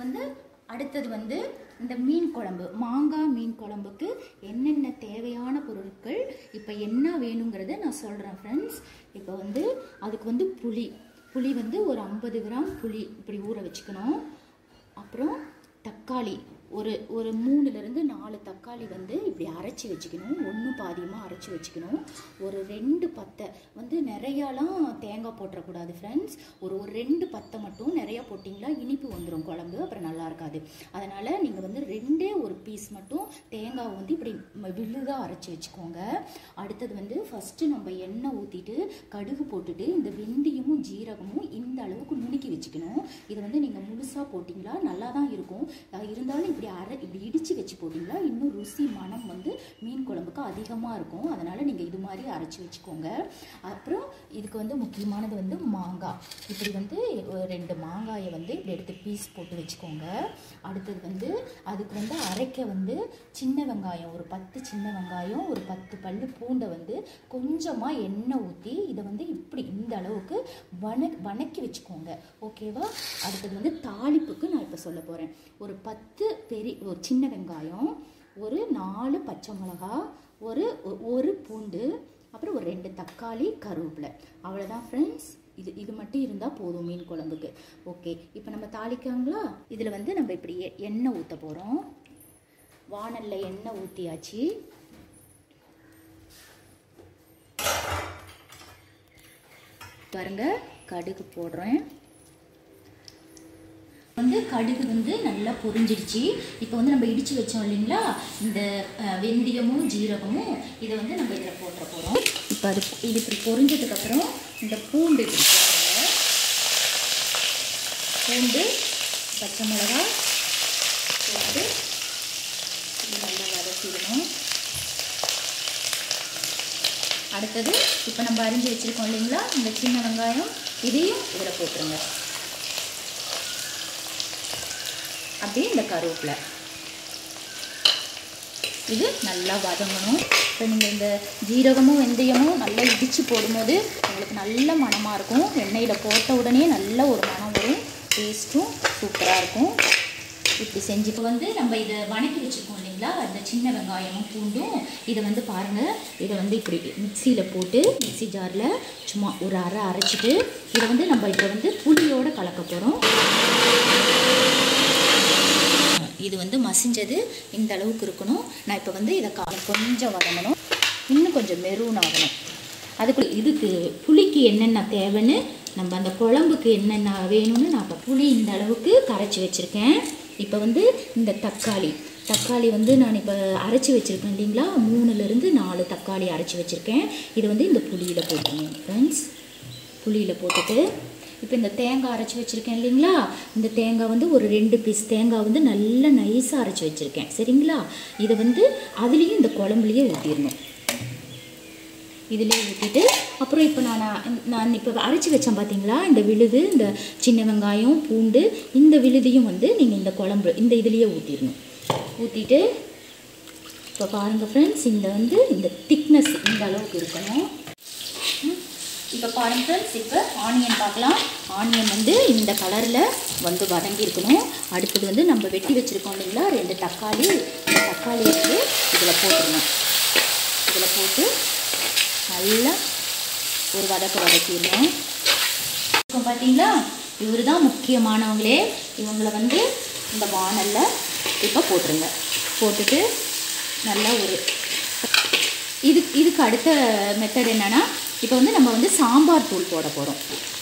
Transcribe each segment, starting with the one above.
வந்து அடுத்தது வந்து இந்த மீன் குழம்பு மாங்காய் மீன் குழம்புக்கு என்னென்ன தேவையான பொருட்கள் இப்போ என்ன வேணுங்கிறத நான் சொல்கிறேன் ஃப்ரெண்ட்ஸ் இப்போ வந்து அதுக்கு வந்து புளி புளி வந்து ஒரு ஐம்பது கிராம் புளி இப்படி ஊற வச்சுக்கணும் அப்புறம் தக்காளி ஒரு ஒரு மூணுலேருந்து நாலு தக்காளி வந்து இப்படி அரைச்சி வச்சுக்கணும் ஒன்று பாதியமாக அரைச்சி வச்சுக்கணும் ஒரு ரெண்டு பத்தை வந்து நிறையாலாம் தேங்காய் போட்டுறக்கூடாது ஃப்ரெண்ட்ஸ் ஒரு ஒரு ரெண்டு பத்தை மட்டும் நிறையா போட்டிங்களா இனிப்பு வந்துடும் குழம்பு அப்புறம் நல்லா இருக்காது அதனால் நீங்கள் வந்து ரெண்டே ஒரு பீஸ் மட்டும் தேங்காவை வந்து இப்படி ம- விழுதாக அரைச்சி வச்சுக்கோங்க அடுத்தது வந்து ஃபஸ்ட்டு நம்ம எண்ணெய் ஊற்றிட்டு கடுகு போட்டுட்டு இந்த வெந்தயமும் ஜீரகமும் இந்த அளவுக்கு நுணுக்கி வச்சுக்கணும் இது வந்து நீங்கள் முழுசாக போட்டிங்களா நல்லா தான் இருக்கும் அஹ் இருந்தாலும் இப்படி அரை இப்படி இடித்து வச்சு போட்டிங்களா இன்னும் ருசி மனம் வந்து மீன் குழம்புக்கு அதிகமாக இருக்கும் அதனால் நீங்கள் இது மாதிரி அரைச்சி வச்சுக்கோங்க அப்புறம் இதுக்கு வந்து முக்கியமானது வந்து மாங்காய் இப்படி வந்து ஒரு ரெண்டு மாங்காயை வந்து இப்படி எடுத்து பீஸ் போட்டு வச்சுக்கோங்க அடுத்தது வந்து அதுக்கு வந்து அரைக்க வந்து சின்ன வெங்காயம் ஒரு பத்து சின்ன வெங்காயம் ஒரு பத்து பல்லு பூண்டை வந்து கொஞ்சமாக எண்ணெய் ஊற்றி இதை வந்து இப்படி இந்த அளவுக்கு வண வணக்கி வச்சுக்கோங்க ஓகேவா அடுத்தது வந்து தாளிப்புக்கு நான் இப்போ சொல்ல போகிறேன் ஒரு பத்து பெரிய ஒரு சின்ன வெங்காயம் ஒரு நாலு பச்சை மிளகா ஒரு ஒ- ஒரு பூண்டு அப்புறம் ஒரு ரெண்டு தக்காளி கருவேப்பிலை அவ்வளோதான் ஃப்ரெண்ட்ஸ் இது இது மட்டும் இருந்தால் போதும் மீன் குழம்புக்கு ஓகே இப்போ நம்ம தாளிக்காங்களா இதில் வந்து நம்ம இப்படி எ- எண்ணெய் ஊற்ற போகிறோம் வாணல்ல எண்ணெய் ஊற்றியாச்சு பாருங்க கடுகு போடுறேன் வந்து கடுகு வந்து நல்லா பொரிஞ்சிடுச்சு இப்போ வந்து நம்ம இடித்து வச்சோம் இல்லைங்களா இந்த அஹ், வெந்தயமும் ஜீரகமும் இதை வந்து நம்ம இதில் போட்டுற போகிறோம் இப்போ அது இது இப்படி பொரிஞ்சதுக்கப்புறம் இந்த பூண்டு இப்படி போடுறோங்க பூண்டு பச்சை மிளகா போட்டு இது நல்லா வதக்கிடணும் அடுத்தது இப்போ நம்ம அரிஞ்சு வச்சுருக்கோம் இல்லைங்களா இந்த சின்ன வெங்காயம் இதையும் இதில் போட்டுருங்க அப்படியே இந்த கருவேப்பிலை இது நல்லா வதங்கணும் இப்போ நீங்கள் இந்த ஜீரகமும் வெந்தயமும் நல்லா இடித்து போடும்போது உங்களுக்கு நல்ல மணமாக இருக்கும் எண்ணெயில் போட்ட உடனே நல்ல ஒரு மணம் வரும் டேஸ்ட்டும் சூப்பராக இருக்கும் இப்படி செஞ்சு இப்போ வந்து நம்ம இதை வணக்கி வச்சுருக்கோம் இல்லைங்களா இந்த சின்ன வெங்காயமும் பூண்டும் இதை வந்து பாருங்கள் இதை வந்து இப்படி மிக்சியில் போட்டு மிக்ஸி ஜாரில் சும்மா ஒரு அரை அரைச்சிட்டு இதை வந்து நம்ம இப்போ வந்து புளியோட கலக்க போகிறோம் இது வந்து மசிஞ்சது இந்த அளவுக்கு இருக்கணும் நான் இப்போ வந்து இதை கா- கொஞ்சம் வதங்கணும் இன்னும் கொஞ்சம் மெரூன் ஆகணும் அதுக்கு இதுக்கு புளிக்கு என்னென்ன தேவைன்னு நம்ம அந்த குழம்புக்கு என்னென்ன வேணும்னு நான் இப்போ புளி இந்த அளவுக்கு கரைச்சி வச்சுருக்கேன் இப்போ வந்து இந்த தக்காளி தக்காளி வந்து நான் இப்போ அரைச்சி வச்சுருக்கேன் இல்லைங்களா மூணுலேருந்து நாலு தக்காளி அரைச்சி வச்சுருக்கேன் இது வந்து இந்த புளியில் போட்டுருங்க ஃப்ரெண்ட்ஸ் புளியில் போட்டுட்டு இப்போ இந்த தேங்காய் அரைச்சி வச்சுருக்கேன் இல்லைங்களா இந்த தேங்காய் வந்து ஒரு ரெண்டு பீஸ் தேங்காய் வந்து நல்லா நைஸாக அரைச்சி வச்சுருக்கேன் சரிங்களா இதை வந்து அதுலேயும் இந்த குழம்புலையே ஊற்றிடணும் இதிலே ஊற்றிட்டு அப்புறம் இப்போ நான் நான் இப்போ அரைச்சி வச்சேன் பார்த்தீங்களா இந்த விழுது இந்த சின்ன வெங்காயம் பூண்டு இந்த விழுதையும் வந்து நீங்கள் இந்த குழம்பு இந்த இதுலேயே ஊற்றிடணும் ஊற்றிட்டு இப்போ பாருங்கள் ஃப்ரெண்ட்ஸ் இந்த வந்து இந்த திக்னஸ் இந்த அளவுக்கு இருக்கணும் ம். இப்போ பாருங்க ஃப்ரெண்ட்ஸ் இப்போ ஆனியன் பார்க்கலாம் ஆனியன் வந்து இந்த கலரில் வந்து வதங்கி இருக்கணும் அடுத்தது வந்து நம்ம வெட்டி வச்சுருக்கோம் இல்லைங்களா ரெண்டு தக்காளி இந்த தக்காளி வந்து இதில் போட்டுருணும் இதில் போட்டு நல்லா ஒரு வதக்க வதக்கிடணும் இப்போ பார்த்தீங்களா இவர் தான் முக்கியமானவங்களே இவங்களை வந்து இந்த வானலில் இப்போ போட்டுருங்க போட்டுட்டு நல்லா ஒரு இது இதுக்கு அடுத்த மெத்தட் என்னன்னா இப்போ வந்து நம்ம வந்து சாம்பார் தூள் போட போகிறோம்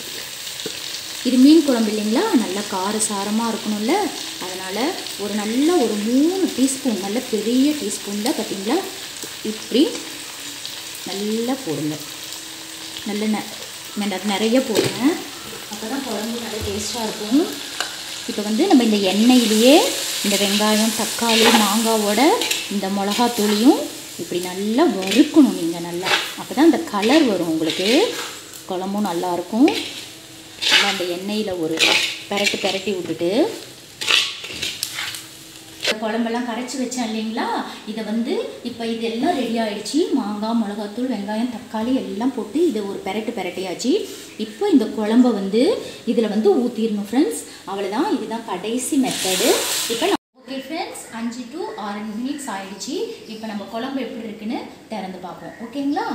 இது மீன் குழம்பு இல்லைங்களா நல்லா கார சாரமாக இருக்கணும்ல அதனால் ஒரு நல்ல ஒரு மூணு டீஸ்பூன் நல்ல பெரிய டீஸ்பூனில் பார்த்தீங்களா இப்படி நல்லா போடுங்க நல்ல நெ நெ- நிறைய போடுங்க அப்போ தான் குழம்பு நல்லா டேஸ்ட்டாக இருக்கும் இப்போ வந்து நம்ம இந்த எண்ணெயிலேயே இந்த வெங்காயம் தக்காளி மாங்காவோட இந்த மிளகாத்தூளியும் இப்படி நல்லா வறுக்கணும் நீங்கள் நல்லா அப்போ தான் அந்த கலர் வரும் உங்களுக்கு குழம்பும் நல்லாயிருக்கும் நல்லா அந்த எண்ணெயில் ஒரு பெரட்டு பெரட்டி விட்டுட்டு குழம்பெல்லாம் கரைச்சி வச்சேன் இல்லைங்களா இதை வந்து இப்போ இதெல்லாம் ரெடி ஆயிடுச்சு மாங்காய் மிளகாத்தூள் வெங்காயம் தக்காளி எல்லாம் போட்டு இதை ஒரு பெரட்டு பெரட்டியாச்சு இப்போ இந்த குழம்ப வந்து இதில் வந்து ஊற்றிடணும் ஃப்ரெண்ட்ஸ் அவ்வளோதான் இதுதான் கடைசி மெத்தடு இப்போ நான் ஓகே ஃப்ரெண்ட்ஸ் அஞ்சு டு ஆறு மினிட்ஸ் ஆயிடுச்சு இப்போ நம்ம குழம்பு எப்படி இருக்குன்னு திறந்து பார்ப்போம் ஓகேங்களா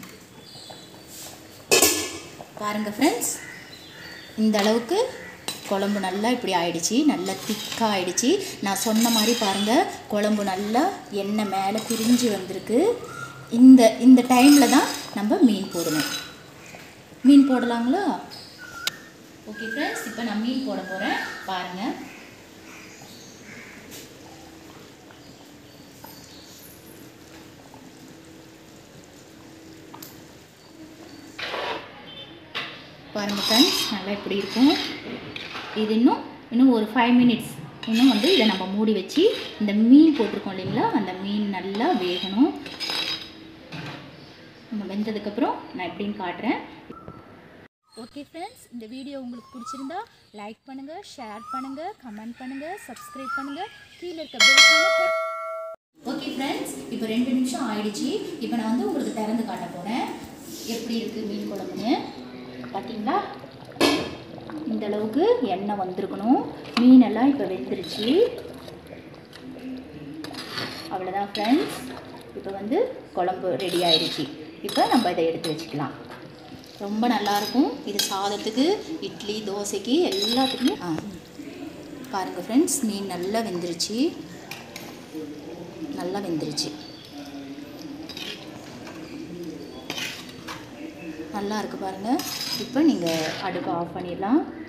பாருங்கள் ஃப்ரெண்ட்ஸ் இந்த அளவுக்கு குழம்பு நல்லா இப்படி ஆயிடுச்சு நல்லா திக்காக ஆயிடுச்சு நான் சொன்ன மாதிரி பாருங்கள் குழம்பு நல்லா எண்ணெய் மேலே பிரிஞ்சு வந்திருக்கு இந்த இந்த டைமில் தான் நம்ம மீன் போடணும் மீன் போடலாங்களா ஓகே ஃப்ரெண்ட்ஸ் இப்போ நான் மீன் போட போகிறேன் பாருங்கள் பாருங்கள் ஃப்ரெண்ட்ஸ் நல்லா இப்படி இருக்கும் இது இன்னும் இன்னும் ஒரு ஃபைவ் மினிட்ஸ் இன்னும் வந்து இதை நம்ம மூடி வச்சு இந்த மீன் போட்டிருக்கோம் இல்லைங்களா அந்த மீன் நல்லா வேகணும் நம்ம வெந்ததுக்கப்புறம் நான் எப்படின்னு காட்டுறேன் ஓகே ஃப்ரெண்ட்ஸ் இந்த வீடியோ உங்களுக்கு பிடிச்சிருந்தா லைக் பண்ணுங்கள் ஷேர் பண்ணுங்கள் கமெண்ட் பண்ணுங்கள் சப்ஸ்கிரைப் பண்ணுங்கள் கீழே இருக்க பெல் ஓகே ஃப்ரெண்ட்ஸ் இப்போ ரெண்டு நிமிஷம் ஆயிடுச்சு இப்போ நான் வந்து உங்களுக்கு திறந்து காட்ட போகிறேன் எப்படி இருக்குது மீன் குழம்புன்னு பார்த்தீங்களா இந்த அளவுக்கு எண்ணெய் வந்திருக்கணும் மீனெல்லாம் இப்போ வெந்துருச்சு அவ்வளோதான் ஃப்ரெண்ட்ஸ் இப்போ வந்து குழம்பு ரெடி ஆயிடுச்சு இப்போ நம்ம இதை எடுத்து வச்சுக்கலாம் ரொம்ப நல்லாயிருக்கும் இது சாதத்துக்கு இட்லி தோசைக்கு எல்லாத்துக்குமே ஆ பாருங்கள் ஃப்ரெண்ட்ஸ் மீன் நல்லா வெந்துருச்சு நல்லா வெந்துருச்சு நல்லா இருக்குது பாருங்கள் இப்போ நீங்கள் அடுப்பை ஆஃப் பண்ணிடலாம்